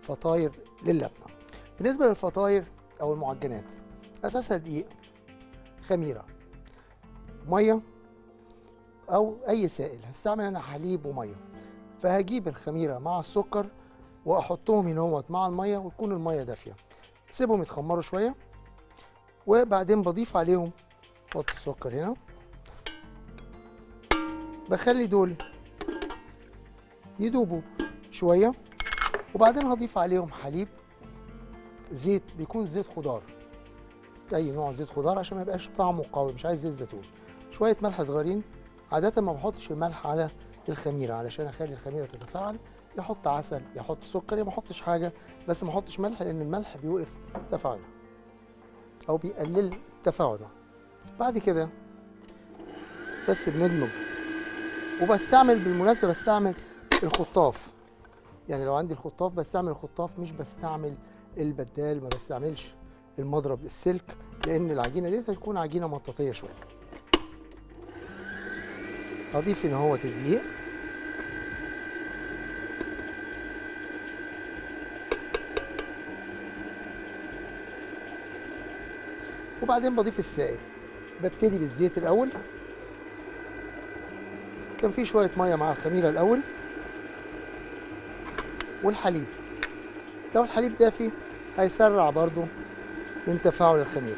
فطاير للبنه بالنسبه للفطاير او المعجنات اساسها دقيق خميره ميه او اي سائل هستعمل انا حليب وميه فهجيب الخميره مع السكر واحطهم هنا اهوت مع الميه وتكون الميه دافيه سيبهم يتخمروا شويه وبعدين بضيف عليهم احط السكر هنا بخلي دول يدوبوا شويه وبعدين هضيف عليهم حليب زيت بيكون زيت خضار اي نوع زيت خضار عشان ما يبقاش طعمه قوي مش عايز زيت زيتون شويه ملح صغيرين عاده ما بحطش الملح على الخميره علشان اخلي الخميره تتفاعل يحط عسل يحط سكر يا ما احطش حاجه بس ما احطش ملح لان الملح بيوقف تفاعله او بيقلل تفاعله بعد كده بس بندمج وبستعمل بالمناسبه بستعمل الخطاف يعني لو عندي الخطاف بستعمل الخطاف مش بستعمل البدال ما بستعملش المضرب السلك لان العجينه دي هتكون عجينه مطاطيه شويه هضيف هنا هو الدقيق وبعدين بضيف السائل ببتدي بالزيت الاول كان في شويه ميه مع الخميره الاول والحليب لو الحليب دافي هيسرع برضو من تفاعل الخميره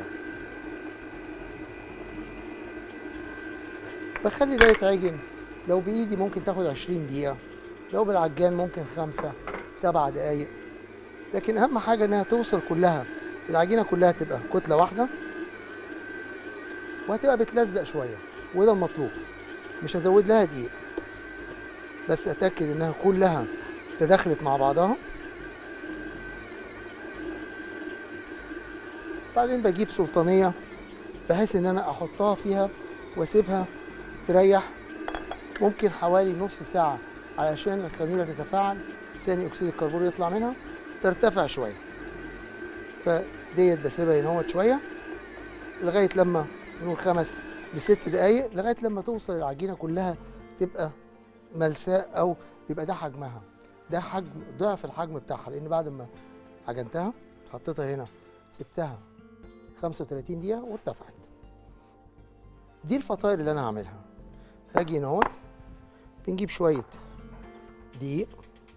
بخلي ده يتعجن لو بايدي ممكن تاخد 20 دقيقه لو بالعجان ممكن خمسة سبعة دقايق لكن اهم حاجه انها توصل كلها العجينه كلها تبقى كتله واحده وهتبقى بتلزق شويه وده المطلوب مش هزود لها دقيق بس اتاكد انها كلها تداخلت مع بعضها بعدين بجيب سلطانيه بحيث ان انا احطها فيها واسيبها تريح ممكن حوالي نص ساعه علشان الخميره تتفاعل ثاني اكسيد الكربون يطلع منها ترتفع شويه فديت بسيبها هنا شويه لغايه لما نقول خمس لست دقايق لغايه لما توصل العجينه كلها تبقى ملساء او بيبقى ده حجمها ده حجم ضعف الحجم بتاعها لان بعد ما عجنتها حطيتها هنا سبتها 35 دقيقه وارتفعت دي الفطاير اللي انا هعملها هاجي هنا اهوت بنجيب شويه دقيق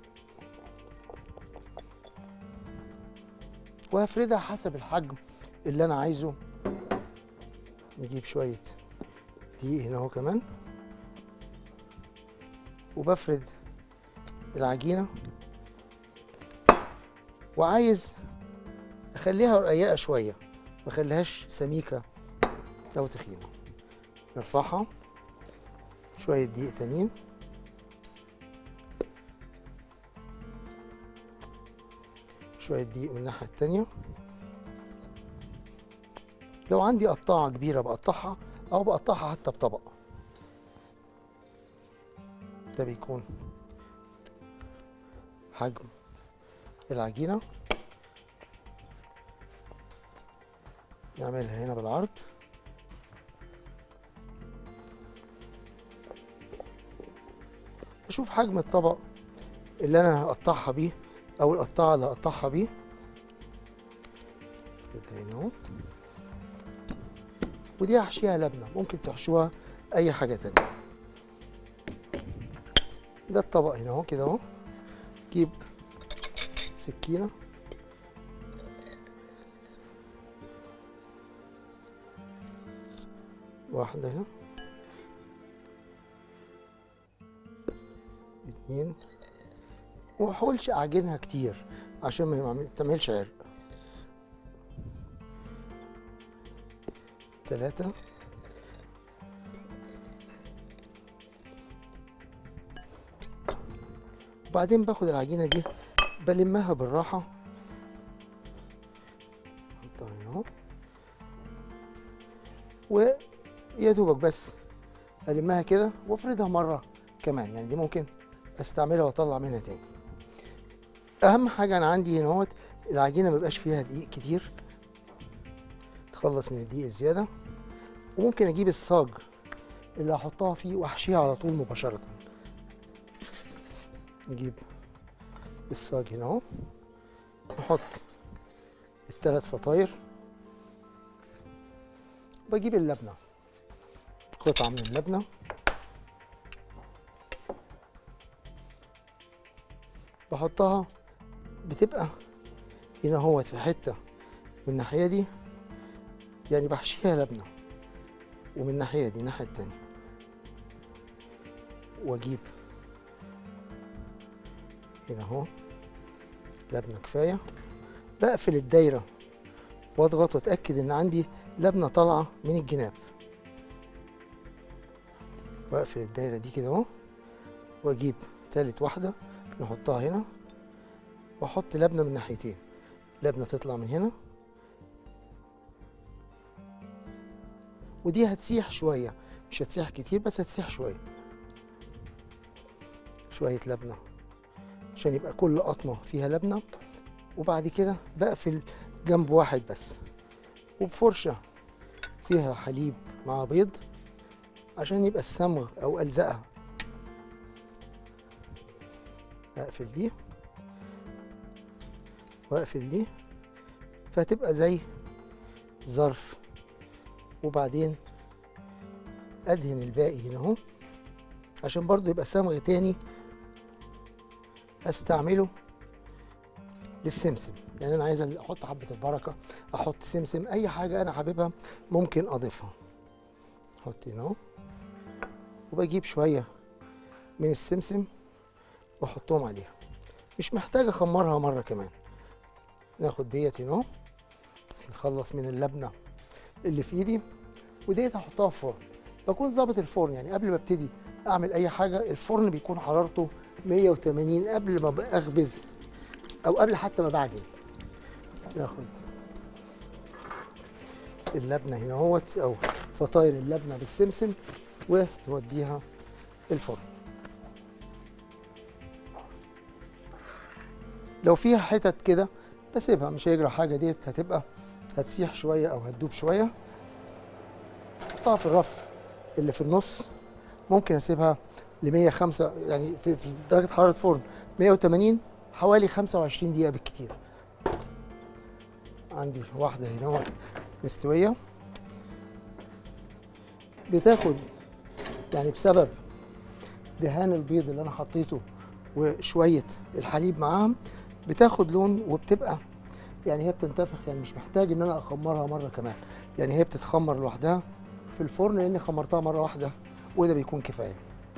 وهفردها حسب الحجم اللي انا عايزه نجيب شويه دقيق هنا اهو كمان وبفرد العجينه وعايز اخليها رقيقه شويه ما اخليهاش سميكه او تخينه نرفعها شويه دقيق تانيين شويه دقيق من الناحيه التانيه لو عندي قطاعه كبيره بقطعها او بقطعها حتى بطبق ده بيكون حجم العجينه نعملها هنا بالعرض اشوف حجم الطبق اللي انا هقطعها بيه او القطاعه اللي هقطعها بيه كده هنا اهو ودي هحشيها لبنه ممكن تحشوها اي حاجه تانية ده الطبق هنا اهو كده اهو جيب سكينه واحدة اهي اتنين ومحاولش اعجنها كتير عشان ما يعمل- تعملش عرق تلاتة وبعدين باخد العجينة دي بلمها بالراحة احطها هنا اهو ويا دوبك بس المها كده وافردها مره كمان يعني دي ممكن استعملها واطلع منها تاني اهم حاجه انا عندي هنا اهوت العجينه ما يبقاش فيها دقيق كتير تخلص من الدقيق الزياده وممكن اجيب الصاج اللي هحطها فيه واحشيها على طول مباشره نجيب الصاج هنا اهو نحط الثلاث فطاير بجيب اللبنة قطعة من اللبنة بحطها بتبقى هنا هوت في حتة من الناحية دي يعني بحشيها لبنة ومن الناحية دي الناحية التانية واجيب هنا اهو لبنة كفاية بقفل الدايرة واضغط واتأكد ان عندي لبنة طالعة من الجناب واقفل الدايرة دي كده اهو واجيب تالت واحدة نحطها هنا واحط لبنة من ناحيتين لبنة تطلع من هنا ودي هتسيح شوية مش هتسيح كتير بس هتسيح شوية شوية لبنة عشان يبقى كل قطمة فيها لبنة وبعد كده بقفل جنب واحد بس وبفرشة فيها حليب مع بيض عشان يبقى الصمغ أو ألزقها أقفل دي وأقفل دي فهتبقى زي ظرف وبعدين أدهن الباقي هنا أهو عشان برضو يبقى صمغ تاني استعمله للسمسم يعني انا عايز احط حبه البركه احط سمسم اي حاجه انا حاببها ممكن اضيفها احط هنا اهو وبجيب شويه من السمسم واحطهم عليها مش محتاج اخمرها مره كمان ناخد ديت هنا اهو بس نخلص من اللبنه اللي في ايدي وديت هحطها في فرن بكون ظابط الفرن يعني قبل ما ابتدي اعمل اي حاجه الفرن بيكون حرارته 180 قبل ما اخبز او قبل حتى ما بعجن ناخد اللبنه هنا اهوت او فطاير اللبنه بالسمسم ونوديها الفرن لو فيها حتت كده بسيبها مش هيجرى حاجه ديت هتبقى هتسيح شويه او هتدوب شويه احطها في الرف اللي في النص ممكن اسيبها ل 105 يعني في, في درجه حراره فرن 180 حوالي 25 دقيقه بالكتير عندي واحده هنا مستويه بتاخد يعني بسبب دهان البيض اللي انا حطيته وشويه الحليب معاهم بتاخد لون وبتبقى يعني هي بتنتفخ يعني مش محتاج ان انا اخمرها مره كمان يعني هي بتتخمر لوحدها في الفرن لاني خمرتها مره واحده وده بيكون كفايه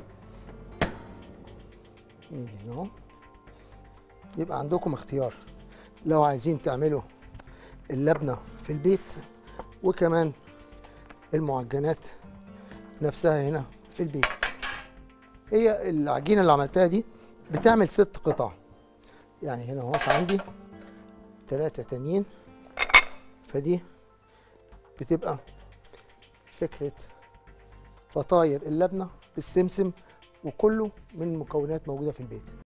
نيجي هنا اهو يبقى عندكم اختيار لو عايزين تعملوا اللبنه في البيت وكمان المعجنات نفسها هنا في البيت هي العجينه اللي عملتها دي بتعمل ست قطع يعني هنا اهو عندي ثلاثة تانيين فدي بتبقى فكرة فطاير اللبنة بالسمسم وكله من مكونات موجودة في البيت